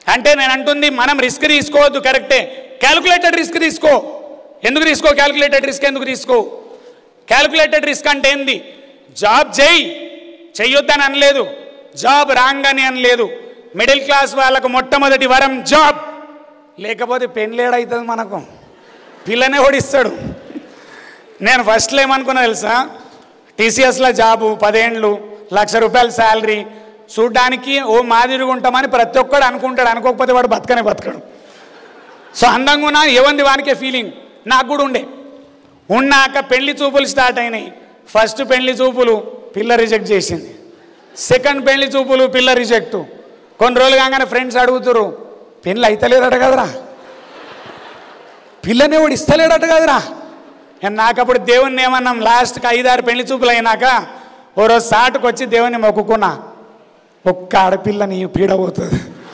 అంటే నేను అంటుంది మనం రిస్క్ తీసుకోవద్దు కరెక్టే క్యాలిక్యులేటెడ్ రిస్క్ తీసుకో ఎందుకు తీసుకో క్యాలిక్యులేటెడ్ రిస్క్ ఎందుకు తీసుకో క్యాలిక్యులేటెడ్ రిస్క్ అంటే ఏంది జాబ్ చేయి చెయ్యొద్దని అనలేదు జాబ్ రాంగ్ అని అనలేదు మిడిల్ క్లాస్ వాళ్ళకు మొట్టమొదటి వరం జాబ్ లేకపోతే పెళ్ళేడవుతుంది మనకు పిల్లనే ఓడిస్తాడు నేను ఫస్ట్లో ఏమనుకున్నా తెలుసా టీసీఎస్లో జాబు పదేండ్లు లక్ష రూపాయల శాలరీ చూడ్డానికి ఓ మాదిరిగా ఉంటామని ప్రతి ఒక్కడు అనుకుంటాడు అనుకోకపోతే వాడు బతకనే బతకడు సో అందంగా ఉన్నా ఏమంది వానికే ఫీలింగ్ నాకు కూడా ఉండే ఉన్నాక పెళ్లి చూపులు స్టార్ట్ అయినాయి ఫస్ట్ పెళ్లి చూపులు పిల్ల రిజెక్ట్ చేసింది సెకండ్ పెళ్లి చూపులు పిల్ల రిజెక్ట్ కొన్ని రోజులు కాగానే ఫ్రెండ్స్ అడుగుతురు పెళ్ళి అయితలేదట కదరా పిల్లని వాడు ఇస్తలేడట కదరా నేను నాకప్పుడు దేవుణ్ణి ఏమన్నాం లాస్ట్కి ఐదారు పెళ్లి చూపులు అయినాక ఓ రోజు సాటుకు వచ్చి దేవుని మొక్కుకున్నా ఒక్క ఆడపిల్ల నీ పీడ పోతుంది